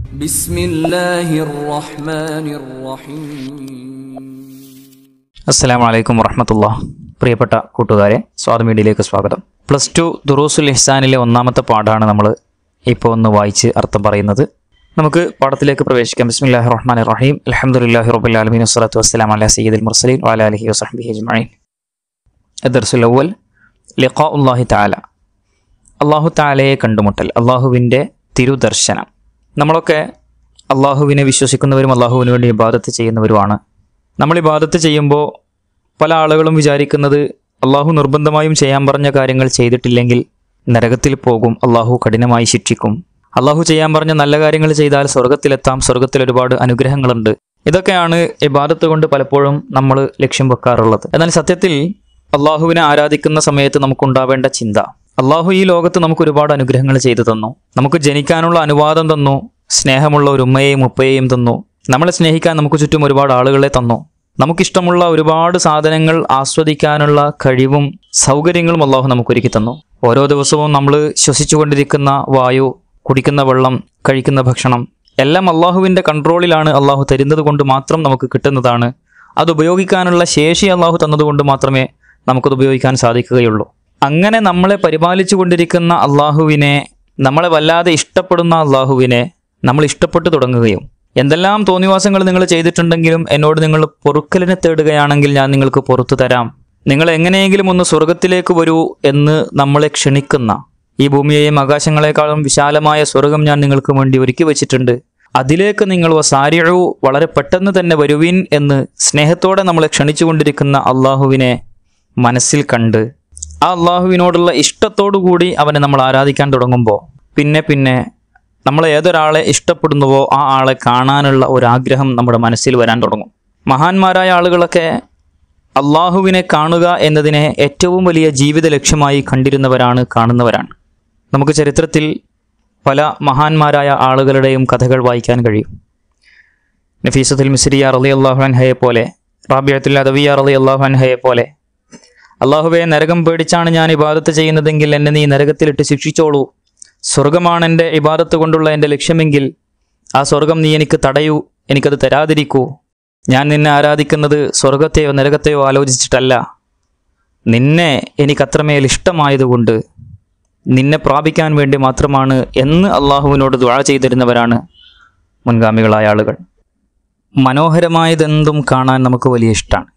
بسم الله الرحمن الرحيم അസ്സലാമു അലൈക്കും വറഹമത്തുള്ള പ്രിയപ്പെട്ട കൂട്ടുകാരെ സ്വാദം മീഡിയയിലേക്ക് സ്വാഗതം പ്ലസ് ടു ദുറൂസുൽ ഇഹ്സാനിലെ ഒന്നാമത്തെ പാഠമാണ് നമ്മൾ ഇപ്പോൾ ഒന്ന് വായിച്ച് അർത്ഥം പറയുന്നത് നമുക്ക് പാഠത്തിലേക്ക് പ്രവേശിക്കാം ബിസ്മില്ലാഹി റഹ്മാൻ റഹീം അലഹമുല്ലാഹി റബ്ബുൽ ആലമീൻ വസ്സലാത്തു വസ്സലാം അലാ സയ്യിദുൽ മുർസലീൻ വഅലാ അലിഹി വസഹ്ബിഹി അജ്മഈൻ അദ്ദർസുൽ അവൽ ലിഖാഉല്ലാഹി തആല അള്ളാഹു താലയെ കണ്ടുമുട്ടൽ അള്ളാഹുവിൻ്റെ തിരുദർശനം നമ്മളൊക്കെ അള്ളാഹുവിനെ വിശ്വസിക്കുന്നവരും അള്ളാഹുവിന് വേണ്ടി ഇബാദത്ത് ചെയ്യുന്നവരുമാണ് നമ്മൾ ഇബാദത്ത് ചെയ്യുമ്പോൾ പല ആളുകളും വിചാരിക്കുന്നത് അള്ളാഹു നിർബന്ധമായും ചെയ്യാൻ പറഞ്ഞ കാര്യങ്ങൾ ചെയ്തിട്ടില്ലെങ്കിൽ നരകത്തിൽ പോകും അള്ളാഹു കഠിനമായി ശിക്ഷിക്കും അള്ളാഹു ചെയ്യാൻ പറഞ്ഞ നല്ല കാര്യങ്ങൾ ചെയ്താൽ സ്വർഗത്തിലെത്താം സ്വർഗത്തിൽ ഒരുപാട് അനുഗ്രഹങ്ങളുണ്ട് ഇതൊക്കെയാണ് ഇബാദത്ത് കൊണ്ട് പലപ്പോഴും നമ്മൾ ലക്ഷ്യം വെക്കാറുള്ളത് എന്നാൽ സത്യത്തിൽ അള്ളാഹുവിനെ ആരാധിക്കുന്ന സമയത്ത് നമുക്കുണ്ടാവേണ്ട ചിന്ത അള്ളാഹു ഈ ലോകത്ത് നമുക്ക് ഒരുപാട് അനുഗ്രഹങ്ങൾ ചെയ്തു തന്നു നമുക്ക് ജനിക്കാനുള്ള അനുവാദം തന്നു സ്നേഹമുള്ള ഒരു ഉമ്മയെയും ഉപ്പയെയും തന്നു നമ്മളെ സ്നേഹിക്കാൻ നമുക്ക് ചുറ്റും ഒരുപാട് ആളുകളെ തന്നു നമുക്കിഷ്ടമുള്ള ഒരുപാട് സാധനങ്ങൾ ആസ്വദിക്കാനുള്ള കഴിവും സൗകര്യങ്ങളും അള്ളാഹു നമുക്കൊരുക്കി തന്നു ഓരോ ദിവസവും നമ്മൾ ശ്വസിച്ചുകൊണ്ടിരിക്കുന്ന വായു കുടിക്കുന്ന വെള്ളം കഴിക്കുന്ന ഭക്ഷണം എല്ലാം അള്ളാഹുവിൻ്റെ കൺട്രോളിലാണ് അള്ളാഹു തരുന്നത് കൊണ്ട് മാത്രം നമുക്ക് കിട്ടുന്നതാണ് അത് ഉപയോഗിക്കാനുള്ള ശേഷി അള്ളാഹു തന്നതുകൊണ്ട് മാത്രമേ നമുക്കത് ഉപയോഗിക്കാൻ സാധിക്കുകയുള്ളൂ അങ്ങനെ നമ്മളെ പരിപാലിച്ചു കൊണ്ടിരിക്കുന്ന അള്ളാഹുവിനെ നമ്മളെ വല്ലാതെ ഇഷ്ടപ്പെടുന്ന അള്ളാഹുവിനെ നമ്മൾ ഇഷ്ടപ്പെട്ടു തുടങ്ങുകയും എന്തെല്ലാം തോന്നിവാസങ്ങൾ നിങ്ങൾ ചെയ്തിട്ടുണ്ടെങ്കിലും എന്നോട് നിങ്ങൾ പൊറുക്കലിനെ തേടുകയാണെങ്കിൽ ഞാൻ നിങ്ങൾക്ക് പുറത്തു തരാം നിങ്ങൾ എങ്ങനെയെങ്കിലും ഒന്ന് സ്വർഗത്തിലേക്ക് വരൂ എന്ന് നമ്മളെ ക്ഷണിക്കുന്ന ഈ ഭൂമിയെയും ആകാശങ്ങളെക്കാളും വിശാലമായ സ്വർഗം ഞാൻ നിങ്ങൾക്ക് വേണ്ടി ഒരുക്കി വെച്ചിട്ടുണ്ട് അതിലേക്ക് നിങ്ങൾ സാരിഴു വളരെ പെട്ടെന്ന് തന്നെ വരുവിൻ എന്ന് സ്നേഹത്തോടെ നമ്മളെ ക്ഷണിച്ചുകൊണ്ടിരിക്കുന്ന അള്ളാഹുവിനെ മനസ്സിൽ കണ്ട് ആ അള്ളാഹുവിനോടുള്ള ഇഷ്ടത്തോടു കൂടി അവനെ നമ്മൾ ആരാധിക്കാൻ തുടങ്ങുമ്പോൾ പിന്നെ പിന്നെ നമ്മൾ ഏതൊരാളെ ഇഷ്ടപ്പെടുന്നുവോ ആ ആളെ കാണാനുള്ള ഒരാഗ്രഹം നമ്മുടെ മനസ്സിൽ വരാൻ തുടങ്ങും മഹാന്മാരായ ആളുകളൊക്കെ അള്ളാഹുവിനെ കാണുക എന്നതിനെ ഏറ്റവും വലിയ ജീവിത ലക്ഷ്യമായി കണ്ടിരുന്നവരാണ് കാണുന്നവരാണ് നമുക്ക് ചരിത്രത്തിൽ പല മഹാന്മാരായ ആളുകളുടെയും കഥകൾ വായിക്കാൻ കഴിയും നഫീസത്തുൽ മിസ്രിയ റലി അള്ളാഹു അൻഹയെ പോലെ റാബിയത്തുൽ അദവിയ റലി അള്ളാഹു അൻഹയെ പോലെ അള്ളാഹുവെ നരകം പേടിച്ചാണ് ഞാൻ ഇബാദത്ത് ചെയ്യുന്നതെങ്കിൽ എന്നെ നീ നരകത്തിലിട്ട് ശിക്ഷിച്ചോളൂ സ്വർഗമാണ് എൻ്റെ ഇബാദത്ത് കൊണ്ടുള്ള എൻ്റെ ലക്ഷ്യമെങ്കിൽ ആ സ്വർഗം നീ എനിക്ക് തടയൂ എനിക്കത് തരാതിരിക്കൂ ഞാൻ നിന്നെ ആരാധിക്കുന്നത് സ്വർഗത്തെയോ നരകത്തെയോ ആലോചിച്ചിട്ടല്ല നിന്നെ എനിക്കത്രമേൽ ഇഷ്ടമായതുകൊണ്ട് നിന്നെ പ്രാപിക്കാൻ വേണ്ടി മാത്രമാണ് എന്ന് അള്ളാഹുവിനോട് ദ്വാ ചെയ്തിരുന്നവരാണ് മുൻഗാമികളായ ആളുകൾ മനോഹരമായതെന്തും കാണാൻ നമുക്ക് വലിയ ഇഷ്ടമാണ്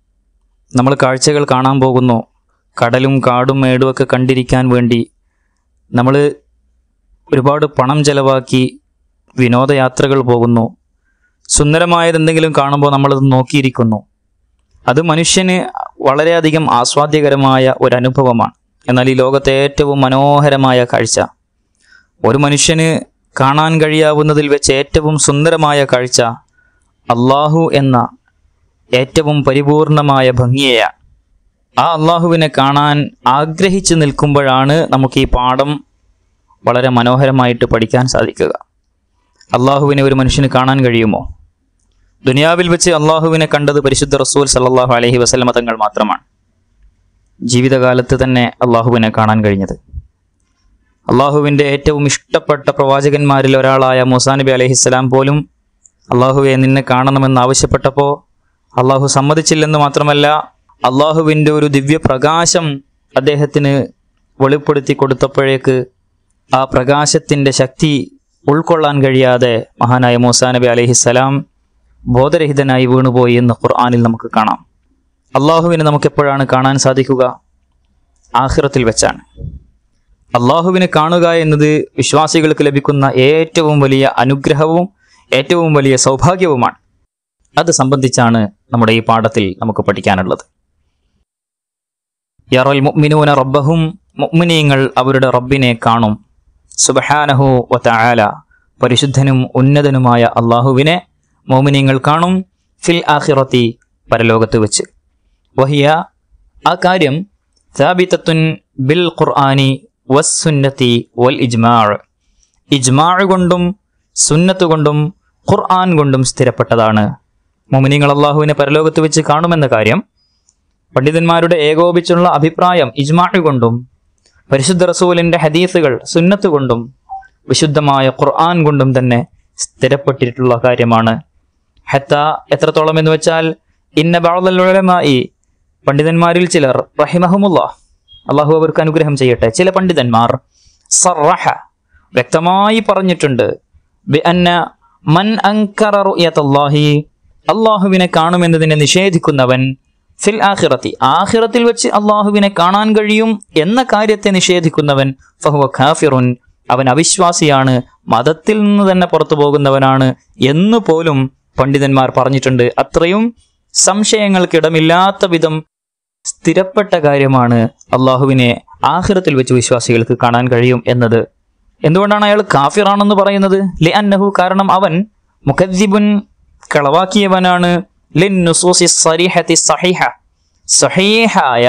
നമ്മൾ കാഴ്ചകൾ കാണാൻ പോകുന്നു കടലും കാടും മേടും ഒക്കെ കണ്ടിരിക്കാൻ വേണ്ടി നമ്മൾ ഒരുപാട് പണം ചെലവാക്കി വിനോദയാത്രകൾ പോകുന്നു സുന്ദരമായതെന്തെങ്കിലും കാണുമ്പോൾ നമ്മളത് നോക്കിയിരിക്കുന്നു അത് മനുഷ്യന് വളരെയധികം ആസ്വാദ്യകരമായ ഒരു അനുഭവമാണ് എന്നാൽ ഈ ലോകത്തെ ഏറ്റവും മനോഹരമായ കാഴ്ച ഒരു മനുഷ്യന് കാണാൻ കഴിയാവുന്നതിൽ വെച്ച് ഏറ്റവും സുന്ദരമായ കാഴ്ച അള്ളാഹു എന്ന ഏറ്റവും പരിപൂർണമായ ഭംഗിയെയാണ് ആ അള്ളാഹുവിനെ കാണാൻ ആഗ്രഹിച്ചു നിൽക്കുമ്പോഴാണ് നമുക്ക് ഈ പാഠം വളരെ മനോഹരമായിട്ട് പഠിക്കാൻ സാധിക്കുക അള്ളാഹുവിനെ ഒരു മനുഷ്യന് കാണാൻ കഴിയുമോ ദുനിയാവിൽ വെച്ച് അള്ളാഹുവിനെ കണ്ടത് പരിശുദ്ധ റസൂൽ സല്ലാഹു അലഹി വസല്ലമ തങ്ങൾ മാത്രമാണ് ജീവിതകാലത്ത് തന്നെ അള്ളാഹുവിനെ കാണാൻ കഴിഞ്ഞത് അള്ളാഹുവിൻ്റെ ഏറ്റവും ഇഷ്ടപ്പെട്ട പ്രവാചകന്മാരിൽ ഒരാളായ മൂസാ നബി അലഹിസ്സലാം പോലും അള്ളാഹുവെ നിന്നെ കാണണമെന്ന് ആവശ്യപ്പെട്ടപ്പോൾ അള്ളാഹു സമ്മതിച്ചില്ലെന്ന് മാത്രമല്ല അള്ളാഹുവിൻ്റെ ഒരു ദിവ്യപ്രകാശം അദ്ദേഹത്തിന് വെളിപ്പെടുത്തി കൊടുത്തപ്പോഴേക്ക് ആ പ്രകാശത്തിൻ്റെ ശക്തി ഉൾക്കൊള്ളാൻ കഴിയാതെ മഹാനായ മൂസാ നബി അലഹിസ്സലാം ബോധരഹിതനായി വീണുപോയി എന്ന് ഖുർആാനിൽ നമുക്ക് കാണാം അള്ളാഹുവിനെ നമുക്കെപ്പോഴാണ് കാണാൻ സാധിക്കുക ആഖിറത്തിൽ വെച്ചാണ് അള്ളാഹുവിനെ കാണുക എന്നത് വിശ്വാസികൾക്ക് ലഭിക്കുന്ന ഏറ്റവും വലിയ അനുഗ്രഹവും ഏറ്റവും വലിയ സൗഭാഗ്യവുമാണ് അത് സംബന്ധിച്ചാണ് നമ്മുടെ ഈ പാഠത്തിൽ നമുക്ക് പഠിക്കാനുള്ളത് യറൽ മുഅ്മിനൂന റബ്ബഹും മുഅ്മിനീങ്ങൾ അവരുടെ റബ്ബിനെ കാണും സുബ്ഹാനഹു വതആല പരിശുദ്ധനും ഉന്നതനുമായ അള്ളാഹുവിനെ മോമിനിങ്ങൾ കാണും ഫിൽ ആഖിറത്തി പരലോകത്ത് വെച്ച് വഹിയ ആ കാര്യം സാബിത്തത്തുൻ ബിൽ ഖുർആനി വസ്സുന്നത്തി വൽ ഇജ്മാഅ് ഇജ്മാഅ് കൊണ്ടും സുന്നത്ത് കൊണ്ടും ഖുർആൻ കൊണ്ടും സ്ഥിരപ്പെട്ടതാണ് മോമിനിങ്ങൾ അള്ളാഹുവിനെ പരലോകത്ത് വെച്ച് കാണുമെന്ന കാര്യം പണ്ഡിതന്മാരുടെ ഏകോപിച്ചുള്ള അഭിപ്രായം ഇജ്മാഅ് കൊണ്ടും പരിശുദ്ധ റസൂലിന്റെ ഹദീസുകൾ സുന്നത്ത് കൊണ്ടും വിശുദ്ധമായ ഖുർആൻ കൊണ്ടും തന്നെ സ്ഥിരപ്പെട്ടിട്ടുള്ള കാര്യമാണ് ഹത്ത എത്രത്തോളം എന്ന് വെച്ചാൽ ഇന്ന ബാളമായി പണ്ഡിതന്മാരിൽ ചിലർ റഹിമഹമുല്ല അള്ളാഹു അവർക്ക് അനുഗ്രഹം ചെയ്യട്ടെ ചില പണ്ഡിതന്മാർ സറഹ വ്യക്തമായി പറഞ്ഞിട്ടുണ്ട് ബി അന്ന മൻ അങ്കറ റുയത്തല്ലാഹി അള്ളാഹുവിനെ കാണുമെന്നതിനെ നിഷേധിക്കുന്നവൻ ഫിൽ ആഖിറത്തി ആഖിറത്തിൽ വെച്ച് അള്ളാഹുവിനെ കാണാൻ കഴിയും എന്ന കാര്യത്തെ നിഷേധിക്കുന്നവൻ ഫഹുവ ഖാഫിറുൻ അവൻ അവിശ്വാസിയാണ് മതത്തിൽ നിന്ന് തന്നെ പുറത്തു പോകുന്നവനാണ് എന്ന് പോലും പണ്ഡിതന്മാർ പറഞ്ഞിട്ടുണ്ട് അത്രയും സംശയങ്ങൾക്കിടമില്ലാത്ത വിധം സ്ഥിരപ്പെട്ട കാര്യമാണ് അള്ളാഹുവിനെ ആഖിറത്തിൽ വെച്ച് വിശ്വാസികൾക്ക് കാണാൻ കഴിയും എന്നത് എന്തുകൊണ്ടാണ് അയാൾ കാഫിറാണെന്ന് പറയുന്നത് ലി അന്നഹു കാരണം അവൻ മുഖദ്ദിബുൻ കളവാക്കിയവനാണ് ലിൻ നുസൂസി സരീഹത്തി സഹിഹ സഹീഹായ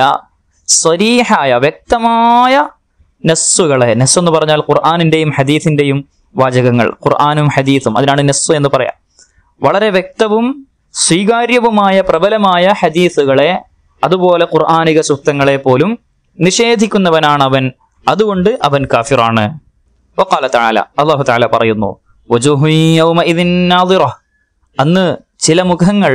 സ്വരീഹായ വ്യക്തമായ നെസ്സുകളെ നെസ് എന്ന് പറഞ്ഞാൽ ഖുർആാനിന്റെയും ഹദീസിന്റെയും വാചകങ്ങൾ ഖുർആാനും ഹദീസും അതിനാണ് നെസ് എന്ന് പറയാം വളരെ വ്യക്തവും സ്വീകാര്യവുമായ പ്രബലമായ ഹദീസുകളെ അതുപോലെ ഖുർആാനിക സൂക്തങ്ങളെ പോലും നിഷേധിക്കുന്നവനാണ് അവൻ അതുകൊണ്ട് അവൻ കാഫിറാണ് വഖാല തആല അല്ലാഹു തആല പറയുന്നു വജൂഹു യൗമഇദിൻ നാദിറ അന്ന് ചില മുഖങ്ങൾ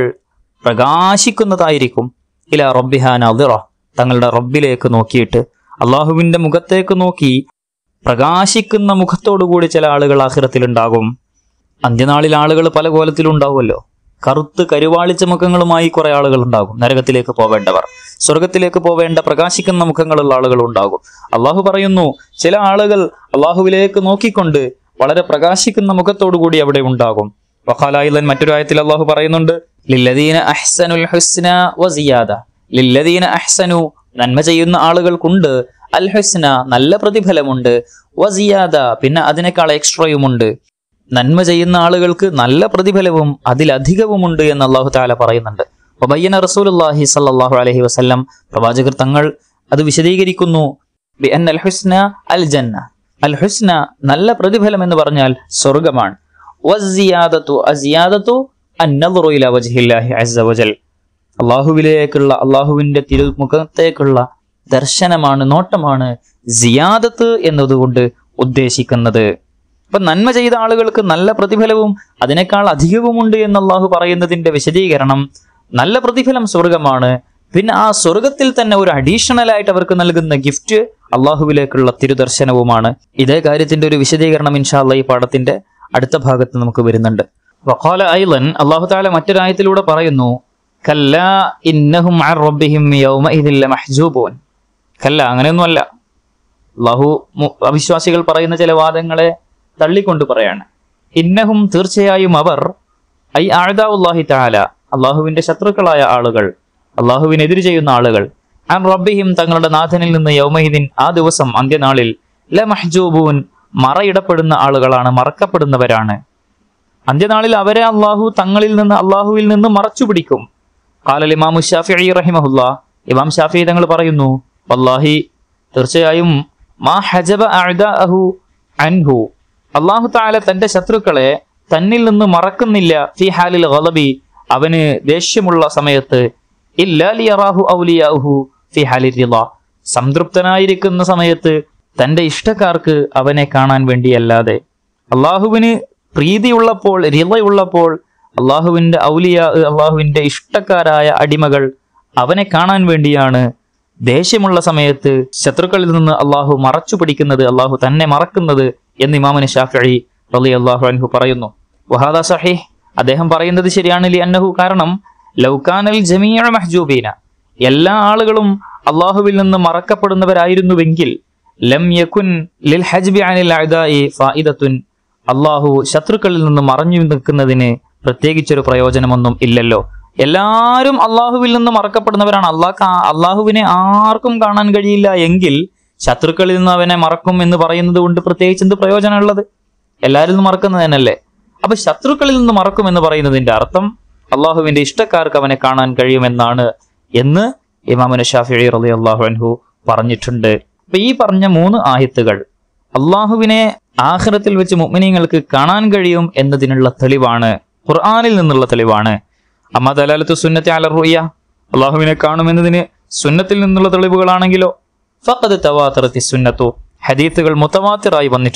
പ്രകാശിക്കുന്നതായിരിക്കും ഇല റബ്ബിഹ നാദിറ തങ്ങളുടെ റബ്ബിലേക്ക് നോക്കിയിട്ട് അള്ളാഹുവിന്റെ മുഖത്തേക്ക് നോക്കി പ്രകാശിക്കുന്ന മുഖത്തോടുകൂടി ചില ആളുകൾ ആഖിറത്തിലുണ്ടാകും അന്ത്യനാളിൽ ആളുകൾ പല കോലത്തിലുണ്ടാവുമല്ലോ കറുത്ത് കരുവാളിച്ച മുഖങ്ങളുമായി കുറെ ആളുകൾ ഉണ്ടാകും നരകത്തിലേക്ക് പോവേണ്ടവർ സ്വർഗത്തിലേക്ക് പോവേണ്ട പ്രകാശിക്കുന്ന മുഖങ്ങളുള്ള ആളുകൾ ഉണ്ടാകും അള്ളാഹു പറയുന്നു ചില ആളുകൾ അള്ളാഹുവിലേക്ക് നോക്കിക്കൊണ്ട് വളരെ പ്രകാശിക്കുന്ന മുഖത്തോടു കൂടി അവിടെ ഉണ്ടാകും വഖാലായിലൻ മറ്റൊരു ആയത്തിൽ അള്ളാഹു പറയുന്നുണ്ട് ലില്ലദീന അഹ്സനുൽ ഹുസ്ന വസിയാദ ലില്ലദീന അഹ്സനു നന്മ ചെയ്യുന്ന ആളുകൾക്കുണ്ട് അൽ ഹുസ്ന നല്ല പ്രതിഫലമുണ്ട് വസിയാദ പിന്നെ അതിനേക്കാൾ എക്സ്ട്രയുമുണ്ട് നന്മ ചെയ്യുന്ന ആളുകൾക്ക് നല്ല പ്രതിഫലവും അതിലധികവുമുണ്ട് എന്ന് അള്ളാഹു താല പറയുന്നുണ്ട് വബയ്യന റസൂലുള്ളാഹി സല്ലല്ലാഹു അലൈഹി വസല്ലം പ്രവാചകർ തങ്ങൾ അത് വിശദീകരിക്കുന്നു ബി അൻ അൽ ഹുസ്ന അൽ ജന്ന അൽ ഹുസ്ന നല്ല പ്രതിഫലം എന്ന് പറഞ്ഞാൽ സ്വർഗമാണ് വസിയാദത്തു അസിയാദത്തു അന്നദറു ഇലാ വജ്ഹില്ലാഹി അസ്സ വജൽ അള്ളാഹുവിലേക്കുള്ള അള്ളാഹുവിന്റെ തിരുമുഖത്തേക്കുള്ള ദർശനമാണ് നോട്ടമാണ് സിയാദത്ത് എന്നതുകൊണ്ട് ഉദ്ദേശിക്കുന്നത് ഇപ്പൊ നന്മ ചെയ്ത ആളുകൾക്ക് നല്ല പ്രതിഫലവും അതിനേക്കാൾ അധികവുമുണ്ട് എന്ന് അള്ളാഹു പറയുന്നതിന്റെ വിശദീകരണം നല്ല പ്രതിഫലം സ്വർഗമാണ് പിന്നെ ആ സ്വർഗത്തിൽ തന്നെ ഒരു അഡീഷണൽ ആയിട്ട് അവർക്ക് നൽകുന്ന ഗിഫ്റ്റ് അള്ളാഹുവിലേക്കുള്ള തിരുദർശനവുമാണ് ഇതേ കാര്യത്തിന്റെ ഒരു വിശദീകരണം ഇൻഷാല്ല ഈ പാഠത്തിന്റെ അടുത്ത ഭാഗത്ത് നമുക്ക് വരുന്നുണ്ട് വഖാല ഐലൻ അള്ളാഹു താല മറ്റൊരായത്തിലൂടെ പറയുന്നു കല്ല ഇന്നഹും അൻ റബ്ബിഹിം യൗമഇദിൻ ലമഹ്ജൂബൂൻ കല്ല അങ്ങനെയൊന്നുമല്ല അള്ളാഹു മു- അവിശ്വാസികൾ പറയുന്ന ചില വാദങ്ങളെ തള്ളിക്കൊണ്ട് പറയാണ് ഇന്നഹും തീർച്ചയായും അവർ ഐ ആഴ്ദാവുല്ലാഹി താല അള്ളാഹുവിന്റെ ശത്രുക്കളായ ആളുകൾ അള്ളാഹുവിനെതിര് ചെയ്യുന്ന ആളുകൾ അൻ റബ്ബിഹിം തങ്ങളുടെ നാഥനിൽ നിന്ന് യൗമഹിദിൻ ആ ദിവസം അന്ത്യനാളിൽ ല മഹ്ജൂബൂൻ മറയിടപ്പെടുന്ന ആളുകളാണ് മറക്കപ്പെടുന്നവരാണ് അന്ത്യനാളിൽ അവരെ അള്ളാഹു തങ്ങളിൽ നിന്ന് അള്ളാഹുവിൽ നിന്ന് മറച്ചു പിടിക്കും കാലൽ ഇമാമു ഷാഫി റഹിമഹുല്ല ഇമാം ഷാഫി തങ്ങൾ പറയുന്നു വല്ലാഹി തീർച്ചയായും മാ ഹജബ അഅ്ദാഅഹു അൻഹു അള്ളാഹു താല തന്റെ ശത്രുക്കളെ തന്നിൽ നിന്ന് മറക്കുന്നില്ല ഫി ഹാലിൽ ഗളബി അവന് ദേഷ്യമുള്ള സമയത്ത് ഇല്ലാ ലിയറാഹു ഔലിയാഹു ഫി ഹാലിൽ റിള സംതൃപ്തനായിരിക്കുന്ന സമയത്ത് തന്റെ ഇഷ്ടക്കാർക്ക് അവനെ കാണാൻ വേണ്ടിയല്ലാതെ അള്ളാഹുവിന് പ്രീതിയുള്ളപ്പോൾ റിളയുള്ളപ്പോൾ അള്ളാഹുവിന്റെ ഔലിയ അള്ളാഹുവിന്റെ ഇഷ്ടക്കാരായ അടിമകൾ അവനെ കാണാൻ വേണ്ടിയാണ് ദേഷ്യമുള്ള സമയത്ത് ശത്രുക്കളിൽ നിന്ന് അള്ളാഹു മറച്ചു പിടിക്കുന്നത് അള്ളാഹു തന്നെ മറക്കുന്നത് എന്ന് ഇമാമിന് ഷാഫി റലി അള്ളാഹു അൻഹു പറയുന്നു വഹാദ സഹീഹ് അദ്ദേഹം പറയുന്നത് ശരിയാണ് ലി അന്നഹു കാരണം ലൗകാനൽ ജമീഅ മഹ്ജൂബീന എല്ലാ ആളുകളും അള്ളാഹുവിൽ നിന്ന് മറക്കപ്പെടുന്നവരായിരുന്നുവെങ്കിൽ ലം യകുൻ ലിൽ ഹജ്ബി അനിൽ അഅദാഇ ഫായിദത്തുൻ അള്ളാഹു ശത്രുക്കളിൽ നിന്ന് മറഞ്ഞു നിൽക്കുന്നതിന് പ്രത്യേകിച്ചൊരു പ്രയോജനമൊന്നും ഇല്ലല്ലോ എല്ലാവരും അള്ളാഹുവിൽ നിന്ന് മറക്കപ്പെടുന്നവരാണ് അള്ളാഹ് അള്ളാഹുവിനെ ആർക്കും കാണാൻ കഴിയില്ല എങ്കിൽ ശത്രുക്കളിൽ നിന്ന് അവനെ മറക്കും എന്ന് പറയുന്നത് കൊണ്ട് പ്രത്യേകിച്ച് എന്ത് പ്രയോജനമുള്ളത് എല്ലാവരിൽ നിന്ന് മറക്കുന്നത് തന്നെയല്ലേ അപ്പൊ ശത്രുക്കളിൽ നിന്ന് മറക്കും എന്ന് പറയുന്നതിന്റെ അർത്ഥം അള്ളാഹുവിന്റെ ഇഷ്ടക്കാർക്ക് അവനെ കാണാൻ കഴിയുമെന്നാണ് എന്ന് ഇമാമുന ഷാഫി റലി അള്ളാഹു അൻഹു പറഞ്ഞിട്ടുണ്ട് അപ്പൊ ഈ പറഞ്ഞ മൂന്ന് ആയത്തുകൾ അള്ളാഹുവിനെ ആഖിറത്തിൽ വെച്ച് മുഅ്മിനീങ്ങൾക്ക് കാണാൻ കഴിയും എന്നതിനുള്ള തെളിവാണ് ഖുർആനിൽ നിന്നുള്ള തെളിവാണ് അമ്മ ദലാലത്ത് സുന്നത്തെ അലറുയ്യ അള്ളാഹുവിനെ കാണുമെന്നതിന് സുന്നത്തിൽ നിന്നുള്ള തെളിവുകളാണെങ്കിലോ ഫഖദ് തവാത്തറത്തി സുന്നത്തു ഹദീത്തുകൾ മുത്തവാത്തിറായി വന്നിട്ടുണ്ട്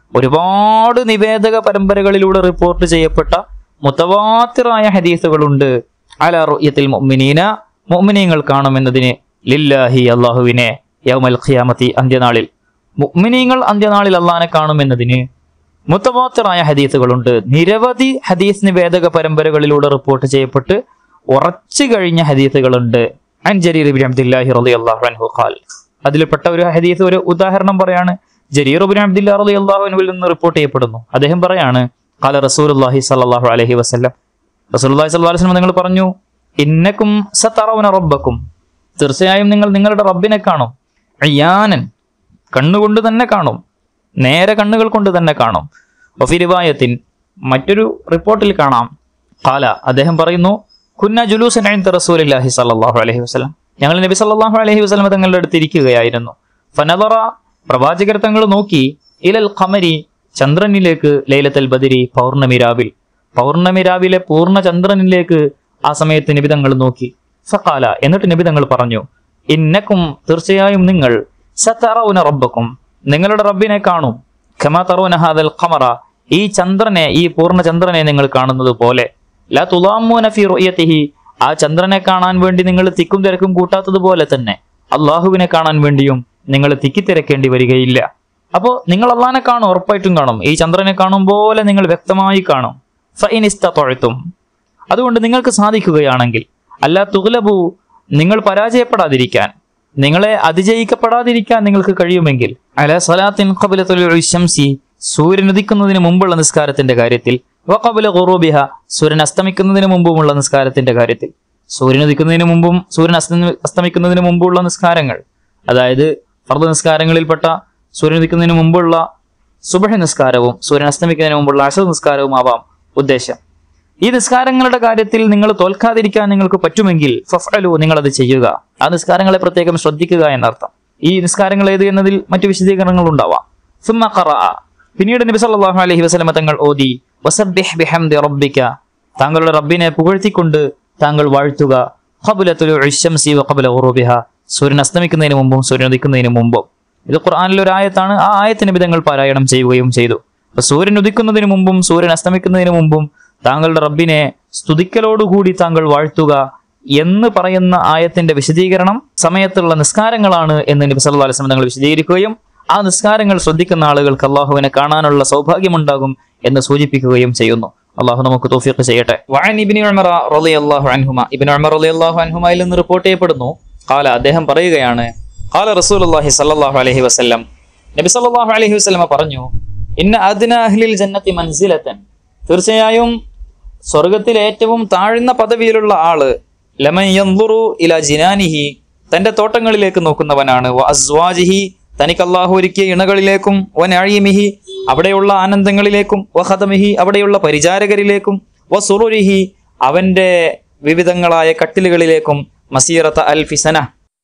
ഒരുപാട് നിവേദക പരമ്പരകളിലൂടെ റിപ്പോർട്ട് ചെയ്യപ്പെട്ട മുത്തവാത്തിറായ ഹദീസുകളുണ്ട് അല റുയത്തിൽ മുഅ്മിനീന മുഅ്മിനീങ്ങൾ കാണുമെന്നതിന് ലില്ലാഹി അള്ളാഹുവിനെ യൗമൽ ഖിയാമത്തി അന്ത്യനാളിൽ മുഅ്മിനീങ്ങൾ അന്ത്യനാളിൽ അള്ളാഹിനെ കാണുമെന്നതിന് മുത്തവാത്തിറായ ഹദീസുകളുണ്ട് നിരവധി ഹദീസ് നിവേദക പരമ്പരകളിലൂടെ റിപ്പോർട്ട് ചെയ്യപ്പെട്ട് ഉറച്ചു കഴിഞ്ഞ ഹദീസുകളുണ്ട് അൻ ജരീർ ബിൻ അബ്ദുല്ലാഹി റളിയല്ലാഹു അൻഹു ഖാൽ അതിൽപ്പെട്ട ഒരു ഹദീസ് ഒരു ഉദാഹരണം പറയാണ് ജരീർ ബിൻ അബ്ദുല്ലാ റളിയല്ലാഹു അൻഹുവിൽ നിന്ന് റിപ്പോർട്ട് ചെയ്യപ്പെടുന്നു അദ്ദേഹം പറയാണ് ഖാല റസൂലുള്ളാഹി സ്വല്ലല്ലാഹു അലൈഹി വസല്ലം റസൂലുള്ളാഹി സ്വല്ലല്ലാഹു അലൈഹി വസല്ലം നിങ്ങൾ പറഞ്ഞു ഇന്നക്കും സതറൗന റബ്ബക്കും തീർച്ചയായും നിങ്ങൾ നിങ്ങളുടെ റബ്ബിനെ കാണും അയ്യാനൻ കണ്ണുകൊണ്ട് തന്നെ കാണും നേരെ കണ്ണുകൾ കൊണ്ട് തന്നെ കാണും ഒഫിരിവായത്തിൻ മറ്റൊരു റിപ്പോർട്ടിൽ കാണാം കാല അദ്ദേഹം പറയുന്നു കുന്ന ജുലൂസൻ ഐന്ദ റസൂലില്ലാഹി സല്ലല്ലാഹു അലൈഹി വസല്ലം ഞങ്ങൾ നബി സല്ലല്ലാഹു അലൈഹി വസല്ലം തങ്ങളുടെ അടുത്ത് ഇരിക്കുകയായിരുന്നു ഫനദറ പ്രവാചകർ തങ്ങൾ നോക്കി ഇലൽ ഖമരി ചന്ദ്രനിലേക്ക് ലൈലത്തൽ ബദരി പൗർണമി രാവിൽ പൗർണമി രാവിലെ പൂർണ്ണ ചന്ദ്രനിലേക്ക് ആ സമയത്ത് നബി തങ്ങൾ നോക്കി ഫഖാല എന്നിട്ട് നബി തങ്ങൾ പറഞ്ഞു ഇന്നക്കും തീർച്ചയായും നിങ്ങൾ സതറൗന റബ്ബക്കും നിങ്ങളുടെ റബ്ബിനെ കാണും ഖമാ തറൗന ഹാദൽ ഖമറ ഈ ചന്ദ്രനെ ഈ പൂർണ്ണ ചന്ദ്രനെ നിങ്ങൾ കാണുന്നത് പോലെ ലാ തുലാമൂന ഫി റുയത്തിഹി ആ ചന്ദ്രനെ കാണാൻ വേണ്ടി നിങ്ങൾ തിക്കും തിരക്കും കൂട്ടാത്തത് പോലെ തന്നെ അള്ളാഹുവിനെ കാണാൻ വേണ്ടിയും നിങ്ങൾ തിക്കിത്തിരക്കേണ്ടി വരികയില്ല അപ്പോൾ നിങ്ങൾ അള്ളാഹിനെ കാണും ഉറപ്പായിട്ടും കാണും ഈ ചന്ദ്രനെ കാണും പോലെ നിങ്ങൾ വ്യക്തമായി കാണും ഫൈനിസ്തും അതുകൊണ്ട് നിങ്ങൾക്ക് സാധിക്കുകയാണെങ്കിൽ അല്ല തുഗ്ലബു നിങ്ങൾ പരാജയപ്പെടാതിരിക്കാൻ നിങ്ങളെ അതിജയിക്കപ്പെടാതിരിക്കാൻ നിങ്ങൾക്ക് കഴിയുമെങ്കിൽ അല സലാത്തിൻ ഖബലത്തുൽ ശംസി സൂര്യൻ ഉദിക്കുന്നതിന് മുമ്പുള്ള നിസ്കാരത്തിന്റെ കാര്യത്തിൽ വഖബല ഖുറൂബിഹ സൂര്യൻ അസ്തമിക്കുന്നതിന് മുമ്പുമുള്ള നിസ്കാരത്തിന്റെ കാര്യത്തിൽ സൂര്യൻ ഉദിക്കുന്നതിന് മുമ്പും സൂര്യൻ അസ്ത അസ്തമിക്കുന്നതിന് മുമ്പുള്ള നിസ്കാരങ്ങൾ അതായത് ഫർദ് നിസ്കാരങ്ങളിൽപ്പെട്ട സൂര്യൻ ഉദിക്കുന്നതിന് മുമ്പുള്ള സുബഹ നിസ്കാരവും സൂര്യൻ അസ്തമിക്കുന്നതിന് മുമ്പുള്ള അശ നിസ്കാരവും ആവാം ഉദ്ദേശം ഈ നിസ്കാരങ്ങളുടെ കാര്യത്തിൽ നിങ്ങൾ തോൽക്കാതിരിക്കാൻ നിങ്ങൾക്ക് പറ്റുമെങ്കിൽ ഫഫലു നിങ്ങൾ അത് ചെയ്യുക ആ നിസ്കാരങ്ങളെ പ്രത്യേകം ശ്രദ്ധിക്കുക എന്നർത്ഥം ഈ നിസ്കാരങ്ങൾ ഏത് എന്നതിൽ മറ്റു വിശദീകരണങ്ങൾ ഉണ്ടാവാം സുമ്മ ഖറഅ. പിന്നീട് നബി സല്ലല്ലാഹു അലൈഹി വസല്ലമ തങ്ങൾ ഓതി വസബ്ബിഹ് ബിഹംദി റബ്ബിക താങ്കളുടെ റബ്ബിനെ പുകഴ്ത്തിക്കൊണ്ട് താങ്കൾ വാഴ്ത്തുക ഖബ്ല തുലൂഇ ശംസി വഖബ്ല ഗുറൂബിഹ സൂര്യൻ അസ്തമിക്കുന്നതിന് മുമ്പും സൂര്യൻ ഉദിക്കുന്നതിന് മുമ്പും ഇത് ഖുർആനിലെ ഒരു ആയത്താണ് ആ ആയത്ത് നബി തങ്ങൾ പാരായണം ചെയ്യുകയും ചെയ്തു അപ്പൊ സൂര്യൻ ഉദിക്കുന്നതിന് മുമ്പും സൂര്യൻ അസ്തമിക്കുന്നതിന് മുമ്പും താങ്കളുടെ റബ്ബിനെ സ്തുതിക്കലോടുകൂടി താങ്കൾ വാഴ്ത്തുക എന്ന് പറയുന്ന ആയത്തിന്റെ വിശദീകരണം സമയത്തുള്ള നിസ്കാരങ്ങളാണ് എന്ന് നബി സല്ലല്ലാഹു അലൈഹി വസല്ലം തങ്ങൾ വിശദീകരിക്കുകയും ആ നിസ്കാരങ്ങൾ ശ്രദ്ധിക്കുന്ന ആളുകൾക്ക് അള്ളാഹുവിനെ കാണാനുള്ള സൗഭാഗ്യമുണ്ടാകും എന്ന് സൂചിപ്പിക്കുകയും ചെയ്യുന്നു അള്ളാഹു നമുക്ക് തോഫിയൊക്കെ ചെയ്യട്ടെ വഅൻ ഇബ്നു ഉമറ റളിയല്ലാഹു അൻഹുമ ഇബ്നു ഉമർ റളിയല്ലാഹു അൻഹുമയിൽ നിന്ന് റിപ്പോർട്ട് ചെയ്യപ്പെടുന്നു ഖാല അദ്ദേഹം പറയുകയാണ് ഖാല റസൂലുള്ളാഹി സ്വല്ലല്ലാഹു അലൈഹി വസല്ലം നബി സല്ലല്ലാഹു അലൈഹി വസല്ലമ പറഞ്ഞു ഇന്ന അദ്ന അഹ്ലിൽ ജന്നത്തി മൻസിലതൻ തീർച്ചയായും സ്വർഗത്തിൽ ഏറ്റവും താഴ്ന്ന പദവിയിലുള്ള ആള് ലമൻ യൻദുറു ഇല ജിനാനിഹി തന്റെ തോട്ടങ്ങളിലേക്ക് നോക്കുന്നവനാണ് വ അസ്വാജിഹി തനിക്ക് അള്ളാഹു ഒരുക്കിയ ഇണകളിലേക്കും വ നഴീമിഹി അവിടെയുള്ള ആനന്ദങ്ങളിലേക്കും വ ഖദമിഹി അവിടെയുള്ള പരിചാരകരിലേക്കും വ സുറുരിഹി അവന്റെ വിവിധങ്ങളായ കട്ടിലുകളിലേക്കും മസീറത്ത അൽ ഫിസന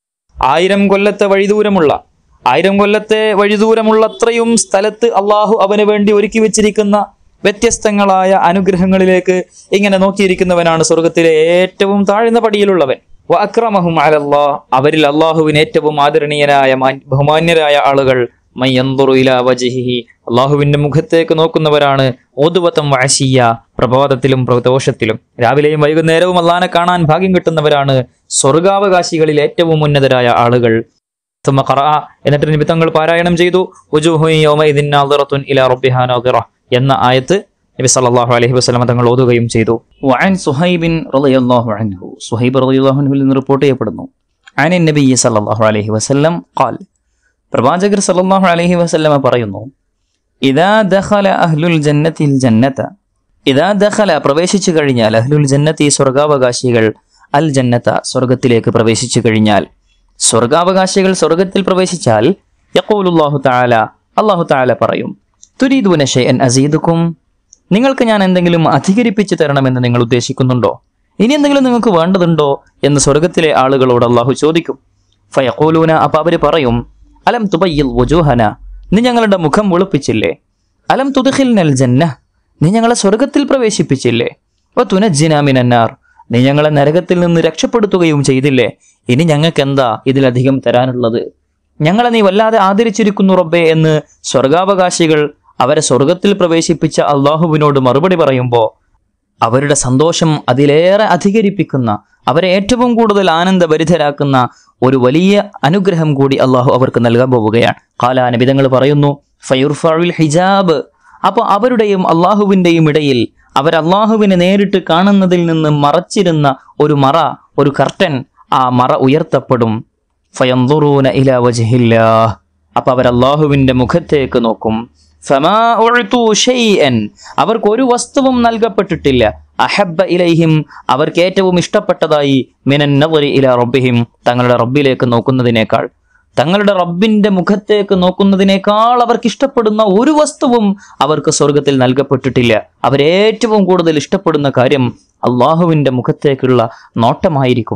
ആയിരം കൊല്ലത്തെ വഴിദൂരമുള്ള ആയിരം കൊല്ലത്തെ വഴിദൂരമുള്ളത്രയും സ്ഥലത്ത് അള്ളാഹു അവന് വേണ്ടി ഒരുക്കി വെച്ചിരിക്കുന്ന വ്യത്യസ്തങ്ങളായ അനുഗ്രഹങ്ങളിലേക്ക് ഇങ്ങനെ നോക്കിയിരിക്കുന്നവനാണ് സ്വർഗത്തിലെ ഏറ്റവും താഴ്ന്ന പടിയിലുള്ളവൻ വ അക്രമഹും അലല്ലാ അവരിൽ അള്ളാഹുവിന് ഏറ്റവും ആദരണീയനായ മാൻ- ബഹുമാന്യരായ ആളുകൾ മയ്യന്തുറു ഇലാ വജ്ഹിഹി അള്ളാഹുവിന്റെ മുഖത്തേക്ക് നോക്കുന്നവരാണ് ഓതുവത്തം വാശിയ പ്രഭാതത്തിലും പ്രദോഷത്തിലും രാവിലെയും വൈകുന്നേരവും അള്ളാനെ കാണാൻ ഭാഗ്യം കിട്ടുന്നവരാണ് സ്വർഗാവകാശികളിൽ ഏറ്റവും ഉന്നതരായ ആളുകൾ ثم قرأ എന്നിട്ട് നബി തങ്ങൾ പാരായണം ചെയ്തു വജൂഹു യൗമഇദിൻ നാദിറത്തുൻ ഇലാ റബ്ബിഹാ നാദിറ എന്ന ആയത്ത് നബി സല്ലല്ലാഹു അലൈഹി വസല്ലം തങ്ങൾ ഓതുകയും ചെയ്തു വഅൻ സുഹൈബിൻ റളിയല്ലാഹു അൻഹു സുഹൈബ് റളിയല്ലാഹു അൻഹുവിൽ നിന്ന് റിപ്പോർട്ട് ചെയ്യപ്പെടുന്നു അനി നബി സല്ലല്ലാഹു അലൈഹി വസല്ലം ഖാൽ പ്രവാചകർ സല്ലല്ലാഹു അലൈഹി വസല്ലമ പറയുന്നു ഇദാ ദഖല അഹ്ലുൽ ജന്നത്തിൽ ജന്നത ഇദാ ദഖല പ്രവേശിച്ചു കഴിഞ്ഞാൽ അഹ്ലുൽ ജന്നത്തി സ്വർഗാവകാശികൾ അൽ ജന്നത സ്വർഗത്തിലേക്ക് പ്രവേശിച്ചു കഴിഞ്ഞാൽ സ്വർഗാവകാശികൾ സ്വർഗത്തിൽ പ്രവേശിച്ചാൽ യഖൂലുല്ലാഹു തആല അല്ലാഹു തആല പറയും തുരീദൂന ഷൈഅൻ അസീദുക്കും നിങ്ങൾക്ക് ഞാൻ എന്തെങ്കിലും അധികരിപ്പിച്ചു തരണമെന്ന് നിങ്ങൾ ഉദ്ദേശിക്കുന്നുണ്ടോ ഇനി എന്തെങ്കിലും നിങ്ങൾക്ക് വേണ്ടതുണ്ടോ എന്ന് സ്വർഗത്തിലെ ആളുകളോട് അള്ളാഹു ചോദിക്കും ഫയഖൂലൂന അപ്പൊ അവര് പറയും അലം തുബയ്യിൽ വജൂഹന നീ ഞങ്ങളുടെ മുഖം വെളുപ്പിച്ചില്ലേ അലം തുദഖിൽനൽ ജന്ന നീ ഞങ്ങളെ സ്വർഗത്തിൽ പ്രവേശിപ്പിച്ചില്ലേ ഓ തുനജിനാമിനാർ നീ ഞങ്ങളെ നരകത്തിൽ നിന്ന് രക്ഷപ്പെടുത്തുകയും ചെയ്തില്ലേ ഇനി ഞങ്ങൾക്ക് എന്താ ഇതിലധികം തരാനുള്ളത് ഞങ്ങളെ നീ വല്ലാതെ ആദരിച്ചിരിക്കുന്നു റബ്ബേ എന്ന് സ്വർഗാവകാശികൾ അവരെ സ്വർഗത്തിൽ പ്രവേശിപ്പിച്ച അള്ളാഹുവിനോട് മറുപടി പറയുമ്പോൾ അവരുടെ സന്തോഷം അതിലേറെ അധികരിപ്പിക്കുന്ന അവരെ ഏറ്റവും കൂടുതൽ ആനന്ദഭരിതരാക്കുന്ന ഒരു വലിയ അനുഗ്രഹം കൂടി അള്ളാഹു അവർക്ക് നൽകാൻ പോവുകയാണ് കാലാനുബിതങ്ങൾ പറയുന്നു ഫയുർഫുൽ ഹിജാബ് അപ്പോൾ അവരുടെയും അള്ളാഹുവിൻ്റെയും ഇടയിൽ അവർ അള്ളാഹുവിനെ നേരിട്ട് കാണുന്നതിൽ നിന്ന് മറച്ചിരുന്ന ഒരു മറ ഒരു കർട്ടൻ ആ മറ ഉയർത്തപ്പെടും ഫയന്തുറൂന ഇല വജ്ഹില്ലാ അപ്പൊ അവർ അള്ളാഹുവിന്റെ മുഖത്തേക്ക് നോക്കും ഫമാ ഉഅ്തു ഷൈഅൻ അവർക്ക് ഒരു വസ്തുവും നൽകപ്പെട്ടിട്ടില്ല അഹബ്ബ ഇലൈഹിം അവർക്ക് ഏറ്റവും ഇഷ്ടപ്പെട്ടതായി മിനൻ നദരി ഇല റബ്ബിഹിം തങ്ങളുടെ റബ്ബിലേക്ക് നോക്കുന്നതിനേക്കാൾ തങ്ങളുടെ റബ്ബിന്റെ മുഖത്തേക്ക് നോക്കുന്നതിനേക്കാൾ അവർക്ക് ഇഷ്ടപ്പെടുന്ന ഒരു വസ്തുവും അവർക്ക് സ്വർഗത്തിൽ നൽകപ്പെട്ടിട്ടില്ല അവരേറ്റവും കൂടുതൽ ഇഷ്ടപ്പെടുന്ന കാര്യം അള്ളാഹുവിന്റെ മുഖത്തേക്കുള്ള നോട്ടമായിരിക്കും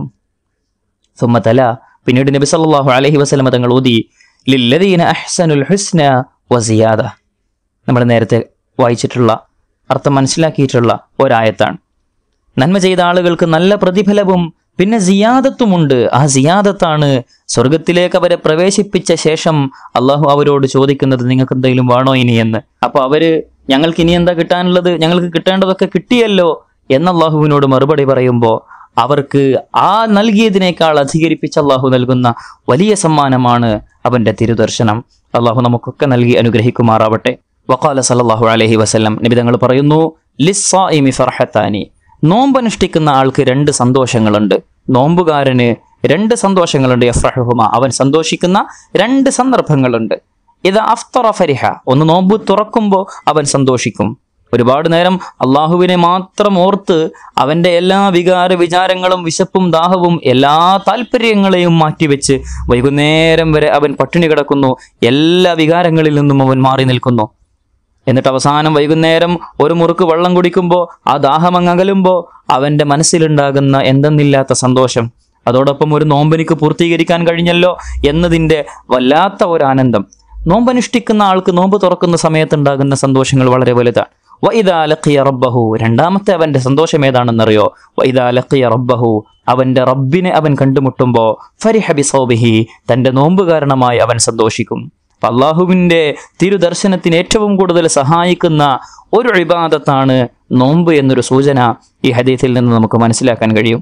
സുമ്മതല പിന്നീട് നബി സല്ലല്ലാഹു അലൈഹി വസല്ലമ തങ്ങൾ ഓതി ലില്ലദീന അഹ്സനുൽ ഹുസ്ന വസിയാദ നമ്മൾ നേരത്തെ വായിച്ചിട്ടുള്ള അർത്ഥം മനസ്സിലാക്കിയിട്ടുള്ള ഒരായത്താണ് നന്മ ചെയ്ത ആളുകൾക്ക് നല്ല പ്രതിഫലവും പിന്നെ സിയാദത്തുമുണ്ട് ആ സിയാദത്താണ് സ്വർഗത്തിലേക്ക് അവരെ പ്രവേശിപ്പിച്ച ശേഷം അള്ളാഹു അവരോട് ചോദിക്കുന്നത് നിങ്ങൾക്ക് എന്തെങ്കിലും വേണോ ഇനി എന്ന് അപ്പൊ അവര് ഞങ്ങൾക്ക് ഇനി എന്താ കിട്ടാനുള്ളത് ഞങ്ങൾക്ക് കിട്ടേണ്ടതൊക്കെ കിട്ടിയല്ലോ എന്ന് അള്ളാഹുവിനോട് മറുപടി പറയുമ്പോൾ അവർക്ക് ആ നൽകിയതിനേക്കാൾ അധികരിപ്പിച്ച് അള്ളാഹു നൽകുന്ന വലിയ സമ്മാനമാണ് അവന്റെ തിരുദർശനം അള്ളാഹു നമുക്കൊക്കെ നൽകി അനുഗ്രഹിക്കുമാറാവട്ടെ വഖാല സല്ലല്ലാഹു അലൈഹി വസല്ലം നിബിതങ്ങൾ പറയുന്നു ലിസ്സായിമി ഫർഹത്താനി നോമ്പനുഷ്ഠിക്കുന്ന ആൾക്ക് രണ്ട് സന്തോഷങ്ങളുണ്ട് നോമ്പുകാരന് രണ്ട് സന്തോഷങ്ങളുണ്ട് യഫ്രഹുമ അവൻ സന്തോഷിക്കുന്ന രണ്ട് സന്ദർഭങ്ങളുണ്ട് ഇത് അഫ്തറ ഫരിഹ ഒന്ന് നോമ്പ് തുറക്കുമ്പോൾ അവൻ സന്തോഷിക്കും ഒരുപാട് നേരം അള്ളാഹുവിനെ മാത്രം ഓർത്ത് അവന്റെ എല്ലാ വികാര വിചാരങ്ങളും വിശപ്പും ദാഹവും എല്ലാ താല്പര്യങ്ങളെയും മാറ്റിവെച്ച് വൈകുന്നേരം വരെ അവൻ പട്ടിണി കിടക്കുന്നു എല്ലാ വികാരങ്ങളിൽ നിന്നും അവൻ മാറി നിൽക്കുന്നു എന്നിട്ട് അവസാനം വൈകുന്നേരം ഒരു മുറുക്ക് വെള്ളം കുടിക്കുമ്പോൾ ആ ദാഹം അങ്ങ് അകലുമ്പോൾ അവന്റെ മനസ്സിലുണ്ടാകുന്ന എന്തെന്നില്ലാത്ത സന്തോഷം അതോടൊപ്പം ഒരു നോമ്പെനിക്ക് പൂർത്തീകരിക്കാൻ കഴിഞ്ഞല്ലോ എന്നതിൻ്റെ വല്ലാത്ത ഒരു ആനന്ദം നോമ്പനുഷ്ഠിക്കുന്ന ആൾക്ക് നോമ്പ് തുറക്കുന്ന സമയത്തുണ്ടാകുന്ന സന്തോഷങ്ങൾ വളരെ വലുതാണ് വൈദാ ലഖിയ റബ്ബഹു രണ്ടാമത്തെ അവന്റെ സന്തോഷം ഏതാണെന്നറിയോ വൈദാ ലഖിയ റബ്ബഹു അവന്റെ റബ്ബിനെ അവൻ കണ്ടുമുട്ടുമ്പോൾ ഫരിഹ ബിസൗബിഹി തന്റെ നോമ്പ് കാരണമായി അവൻ സന്തോഷിക്കും അപ്പൊ അള്ളാഹുവിന്റെ തിരുദർശനത്തിന് ഏറ്റവും കൂടുതൽ സഹായിക്കുന്ന ഒരു ഇബാദത്താണ് നോമ്പ് എന്നൊരു സൂചന ഈ ഹദീസിൽ നിന്ന് നമുക്ക് മനസ്സിലാക്കാൻ കഴിയും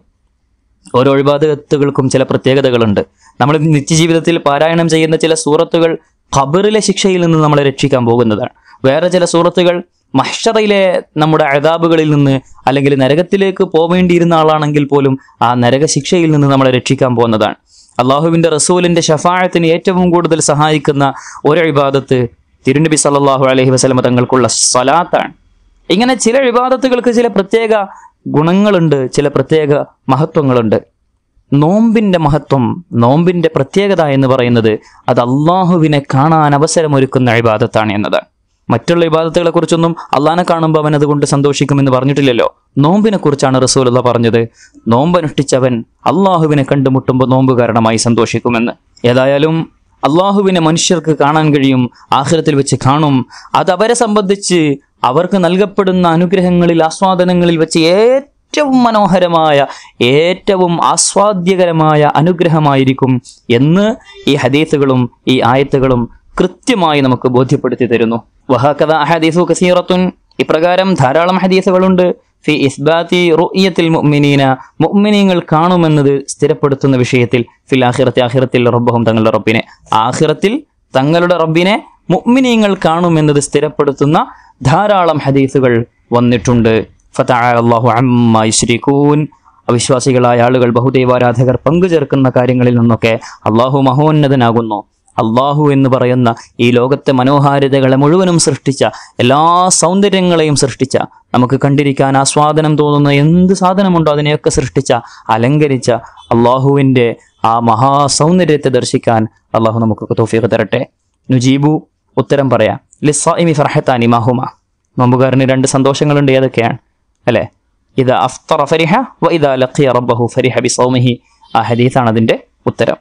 ഓരോ ഇബാദത്തുകൾക്കും ചില പ്രത്യേകതകളുണ്ട് നമ്മൾ നിത്യജീവിതത്തിൽ പാരായണം ചെയ്യുന്ന ചില സൂറത്തുകൾ ഖബറിലെ ശിക്ഷയിൽ നിന്ന് നമ്മളെ രക്ഷിക്കാൻ പോകുന്നതാണ് വേറെ ചില സൂറത്തുകൾ മഹ്ഷറയിലെ നമ്മുടെ അഴതാബുകളിൽ നിന്ന് അല്ലെങ്കിൽ നരകത്തിലേക്ക് പോവേണ്ടിയിരുന്ന ആളാണെങ്കിൽ പോലും ആ നരക ശിക്ഷയിൽ നിന്ന് നമ്മളെ രക്ഷിക്കാൻ പോകുന്നതാണ് അള്ളാഹുവിന്റെ റസൂലിന്റെ ഷഫായത്തിന് ഏറ്റവും കൂടുതൽ സഹായിക്കുന്ന ഒരു ഇബാദത്ത് തിരുനബി സല്ലല്ലാഹു അലൈഹി വസല്ലമ തങ്ങൾക്കുള്ള സ്വലാത്താണ് ഇങ്ങനെ ചില വിവാദത്തുകൾക്ക് ചില പ്രത്യേക ഗുണങ്ങളുണ്ട് ചില പ്രത്യേക മഹത്വങ്ങളുണ്ട് നോമ്പിന്റെ മഹത്വം നോമ്പിന്റെ പ്രത്യേകത എന്ന് പറയുന്നത് അത് അള്ളാഹുവിനെ കാണാൻ അവസരമൊരുക്കുന്ന ഇബാദത്താണ് എന്നതാണ് മറ്റുള്ള ഇബാദത്തുകളെ കുറിച്ചൊന്നും അള്ളാഹിനെ കാണുമ്പോൾ അവൻ അതുകൊണ്ട് സന്തോഷിക്കുമെന്ന് പറഞ്ഞിട്ടില്ലല്ലോ നോമ്പിനെ കുറിച്ചാണ് റസൂലുള്ള പറഞ്ഞത് നോമ്പനുഷ്ഠിച്ചവൻ അള്ളാഹുവിനെ കണ്ടുമുട്ടുമ്പോൾ നോമ്പ് കാരണമായി സന്തോഷിക്കുമെന്ന് ഏതായാലും അള്ളാഹുവിനെ മനുഷ്യർക്ക് കാണാൻ കഴിയും ആഖിരത്തിൽ വെച്ച് കാണും അത് അവരെ സംബന്ധിച്ച് അവർക്ക് നൽകപ്പെടുന്ന അനുഗ്രഹങ്ങളിൽ ആസ്വാദനങ്ങളിൽ വെച്ച് ഏറ്റവും മനോഹരമായ ഏറ്റവും ആസ്വാദ്യകരമായ അനുഗ്രഹമായിരിക്കും എന്ന് ഈ ഹദീസുകളും ഈ ആയത്തുകളും കൃത്യമായി നമുക്ക് ബോധ്യപ്പെടുത്തി തരുന്നു വഹാക്കഥ ഹദീസു കസീറത്തുൻ ഇപ്രകാരം ധാരാളം ഹദീസുകളുണ്ട് ഫി ഇസ്ബാത്തി റുയത്തിൽ മുഅ്മിനീന മുഅ്മിനീങ്ങൾ കാണുമെന്നത് സ്ഥിരപ്പെടുത്തുന്ന വിഷയത്തിൽ ഫിൽ ആഖിറത്തി ആഖിറത്തിൽ റബ്ബഹും തങ്ങളുടെ റബ്ബിനെ ആഖിറത്തിൽ തങ്ങളുടെ റബ്ബിനെ മുഅ്മിനീങ്ങൾ കാണുമെന്നത് സ്ഥിരപ്പെടുത്തുന്ന ധാരാളം ഹദീസുകൾ വന്നിട്ടുണ്ട് ഫതആല അല്ലാഹു അമ്മാ യുശ്രികൂൻ അവിശ്വാസികളായ ആളുകൾ ബഹുദൈവാരാധകർ പങ്കുചേർക്കുന്ന കാര്യങ്ങളിൽ നിന്നൊക്കെ അള്ളാഹു മഹോന്നതനാകുന്നു അള്ളാഹു എന്ന് പറയുന്ന ഈ ലോകത്തെ മനോഹാരിതകളെ മുഴുവനും സൃഷ്ടിച്ച എല്ലാ സൗന്ദര്യങ്ങളെയും സൃഷ്ടിച്ച നമുക്ക് കണ്ടിരിക്കാൻ ആസ്വാദനം തോന്നുന്ന എന്ത് സാധനമുണ്ടോ അതിനെയൊക്കെ സൃഷ്ടിച്ച അലങ്കരിച്ച അള്ളാഹുവിൻ്റെ ആ മഹാസൗന്ദര്യത്തെ ദർശിക്കാൻ അള്ളാഹു നമുക്ക് തോഫീഖ് തരട്ടെ നുജീബു ഉത്തരം പറയാം ലിസ്സായിമി ഫർഹത്താനി മാഹുമ നോമ്പുകാരന് രണ്ട് സന്തോഷങ്ങളുണ്ട് ഏതൊക്കെയാണ് അല്ലേ ഇത് അഫ്തറ ഫരിഹ വ ഇദാ ലഖിയ റബ്ബഹു ഫരിഹ ബിസൗമിഹി ആ ഹദീസാണ് അതിൻ്റെ ഉത്തരം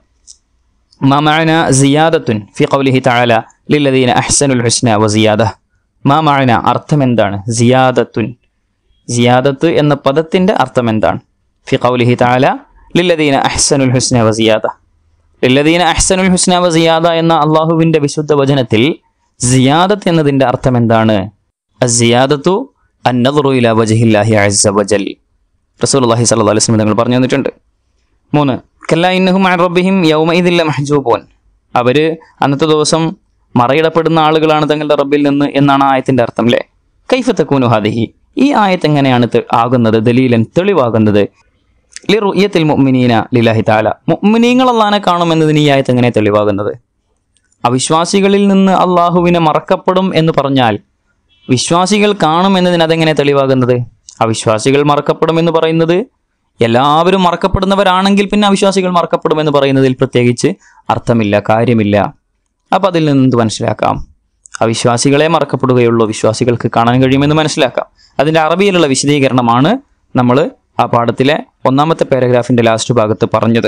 ما معنى زيادة في قوله تعالى للذين أحسنوا الحسنى وزيادة ما معنى അർത്ഥം എന്താണ് സിയാദത്തുൻ സിയാദത്ത് എന്ന പദത്തിന്റെ അർത്ഥം എന്താണ് ഫി ഖൗലിഹി തആല ലില്ലദീന അഹ്സനുൽ ഹുസ്ന വസിയാദ ലില്ലദീന അഹ്സനുൽ ഹുസ്ന വസിയാദ എന്ന അള്ളാഹുവിന്റെ വിശുദ്ധ വചനത്തിൽ സിയാദത്ത് എന്നതിൻ്റെ അർത്ഥം എന്താണ് സിയാദത്തു അന്നദറു ഇല വജഹില്ലാഹി അസ്സ വജൽ റസൂലുള്ളാഹി സ്വല്ലല്ലാഹു അലൈഹി വസല്ലം തങ്ങൾ പറഞ്ഞു തന്നിട്ടുണ്ട് മൂന്ന് കല്ല ഇന്നഹും അൻ റബ്ബിഹിം യൗമഇദില്ല മഹ്ജൂബൂൻ അവര് അന്നത്തെ ദിവസം മറയിടപ്പെടുന്ന ആളുകളാണ് തങ്ങളുടെ റബ്ബിൽ നിന്ന് എന്നാണ് ആയത്തിന്റെ അർത്ഥം അല്ലേ കൈഫ തക്കൂനു ഹാദിഹി ഈ ആയത്ത് എങ്ങനെയാണ് തെ- ആകുന്നത് ദലീലൻ തെളിവാകുന്നത് ലി റുയത്തിൽ മുഅ്മിനീന ലില്ലാഹി തആല മുഅ്മിനീങ്ങൾ അള്ളാനെ കാണുമെന്നതിന് ഈ ആയത്ത് എങ്ങനെ തെളിവാകുന്നത് അവിശ്വാസികളിൽ നിന്ന് അള്ളാഹുവിനെ മറക്കപ്പെടും എന്ന് പറഞ്ഞാൽ വിശ്വാസികൾ കാണും എന്നതിന് അതെങ്ങനെ തെളിവാകുന്നത് അവിശ്വാസികൾ മറക്കപ്പെടും എന്ന് പറയുന്നത് എല്ലാവരും മറക്കപ്പെടുന്നവരാണെങ്കിൽ പിന്നെ അവിശ്വാസികൾ മറക്കപ്പെടും എന്ന് പറയുന്നതിൽ പ്രത്യേകിച്ച് അർത്ഥമില്ല കാര്യമില്ല അപ്പം അതിൽ നിന്ന് എന്ത് മനസ്സിലാക്കാം അവിശ്വാസികളെ മറക്കപ്പെടുകയുള്ളൂ വിശ്വാസികൾക്ക് കാണാൻ കഴിയുമെന്ന് മനസ്സിലാക്കാം അതിൻ്റെ അറബിയിലുള്ള വിശദീകരണമാണ് നമ്മൾ ആ പാഠത്തിലെ ഒന്നാമത്തെ പാരഗ്രാഫിന്റെ ലാസ്റ്റ് ഭാഗത്ത് പറഞ്ഞത്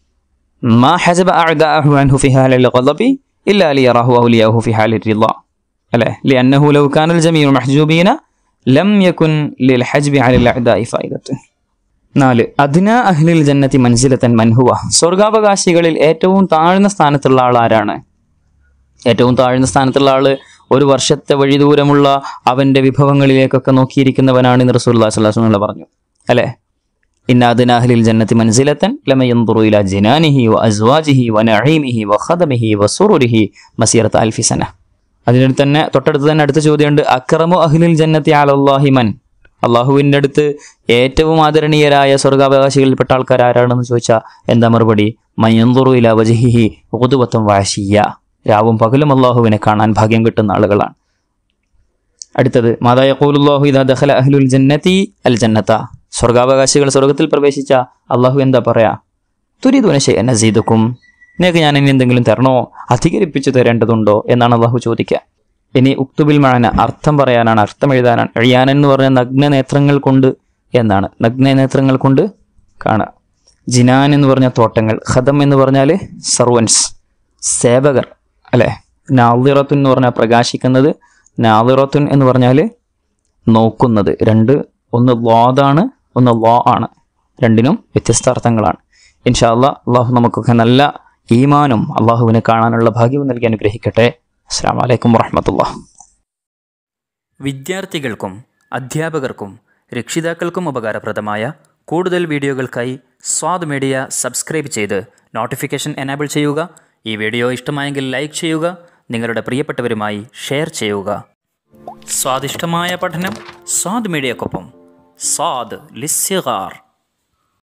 ما حجب أعداءه عنه في حال الغضب إلا ليراه أولياءه في حال الرضا ألا لأنه لو كان الجميع محجوبين لم يكن للحجب على الأعداء فائدة നാല് അദ്ന അഹ്ലിൽ ജന്നത്തി മൻസിലത്തൻ മൻഹുവ സ്വർഗാവകാശികളിൽ ഏറ്റവും താഴ്ന്ന സ്ഥാനത്തുള്ള ആൾ ആരാണ് ഏറ്റവും താഴ്ന്ന സ്ഥാനത്തുള്ള ആള് ഒരു വർഷത്തെ വഴി ദൂരമുള്ള അവന്റെ വിഭവങ്ങളിലേക്കൊക്കെ നോക്കിയിരിക്കുന്നവനാണ് എന്ന് റസൂൽ അള്ളാഹു പറഞ്ഞു അല്ലേ ഇന്ന അദ്ന അഹ്ലിൽ ജന്നത്തി മൻസിലത്തൻ ലമ യൻദുറു ഇലാ ജിനാനിഹി വ അസ്വാജിഹി വ നഈമിഹി വ ഖദമിഹി വ സുറുരിഹി മസീറത്ത് അൽഫി സന അതിനടുത്ത് തന്നെ തൊട്ടടുത്ത് തന്നെ അടുത്ത ചോദ്യമുണ്ട് അക്രമു അഹ്ലിൽ ജന്നത്തി അലല്ലാഹി മൻ അള്ളാഹുവിൻ്റെ അടുത്ത് ഏറ്റവും ആദരണീയരായ സ്വർഗാവകാശികളിൽപ്പെട്ട ആൾക്കാർ ആരാണെന്ന് ചോദിച്ചാൽ എന്താ മറുപടി മയന്തുറു ഇല വജഹിഹി ഉതുവത്തം വാശിയ രാവും പകലും അള്ളാഹുവിനെ കാണാൻ ഭാഗ്യം കിട്ടുന്ന ആളുകളാണ് അടുത്തത് മാതായ ഖൂലുല്ലാഹു ഇദാ ദഖല അഹ്ലുൽ ജന്നതി അൽ ജന്നത സ്വർഗാവകാശികൾ സ്വർഗത്തിൽ പ്രവേശിച്ച അള്ളാഹു എന്താ പറയാ തുരിദുന ഷൈഅൻ അസീദുക്കും നിങ്ങൾക്ക് ഞാൻ ഇനി എന്തെങ്കിലും തരണോ അധികരിപ്പിച്ചു തരേണ്ടതുണ്ടോ എന്നാണ് അള്ളാഹു ചോദിക്കുക ഇനി ഉക്തുബിൽ മഴന അർത്ഥം പറയാനാണ് അർത്ഥം എഴുതാനാണ് എഴിയാൻ എന്ന് പറഞ്ഞ നഗ്ന നേത്രങ്ങൾ കൊണ്ട് എന്നാണ് നഗ്ന നേത്രങ്ങൾ കൊണ്ട് കാണുക ജിനാൻ എന്ന് പറഞ്ഞ തോട്ടങ്ങൾ ഖദം എന്ന് പറഞ്ഞാൽ സർവൻസ് സേവകർ അല്ലേ നാദിറത്തുൻ എന്ന് പറഞ്ഞാൽ പ്രകാശിക്കുന്നത് നാദിറത്തുൻ എന്ന് പറഞ്ഞാൽ നോക്കുന്നത് രണ്ട് ഒന്ന് ലോതാണ് ഒന്ന് ലോ ആണ് രണ്ടിനും വ്യത്യസ്ത അർത്ഥങ്ങളാണ് ഇൻഷാ അല്ലാ അള്ളാഹു നമുക്കൊക്കെ നല്ല ഈമാനും അള്ളാഹുവിനെ കാണാനുള്ള ഭാഗ്യവും നൽകി അനുഗ്രഹിക്കട്ടെ അസ്സാം വലൈക്കും വാഹമത്തുള്ള വിദ്യാർത്ഥികൾക്കും അധ്യാപകർക്കും രക്ഷിതാക്കൾക്കും ഉപകാരപ്രദമായ കൂടുതൽ വീഡിയോകൾക്കായി സ്വാദ് മീഡിയ സബ്സ്ക്രൈബ് ചെയ്ത് നോട്ടിഫിക്കേഷൻ എനാബിൾ ചെയ്യുക ഈ വീഡിയോ ഇഷ്ടമായെങ്കിൽ ലൈക്ക് ചെയ്യുക നിങ്ങളുടെ പ്രിയപ്പെട്ടവരുമായി ഷെയർ ചെയ്യുക സ്വാദിഷ്ടമായ പഠനം സ്വാദ് മീഡിയക്കൊപ്പം സ്വാദ് ലിസ്യഗാർ